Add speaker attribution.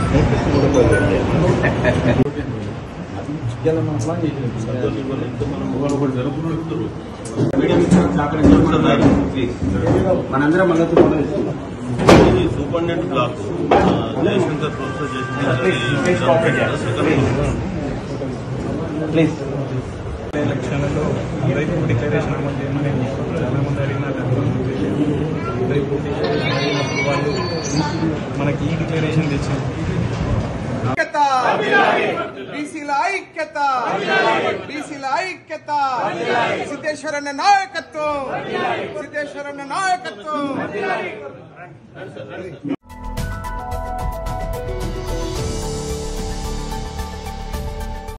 Speaker 1: మనందరం మళ్ళీ
Speaker 2: ఇది superintendent block Jayashankar professor Jayashankar
Speaker 1: please
Speaker 3: ఎలక్షన్లలో ఉదయపూర్ డిక్లరేషన్ అమలు చేయమని చాలా మంది అడిగినారు ఉదయపూర్ డిక్లరేషన్ అడిగినప్పుడు వాళ్ళు మనకి ఈ డిక్లరేషన్ తెచ్చింది
Speaker 4: ఐక్యత బీసీల ఐక్యత బీసీల ఐక్యత సిద్ధేశ్వరన్న నాయకత్వం సిద్ధేశ్వరన్న నాయకత్వం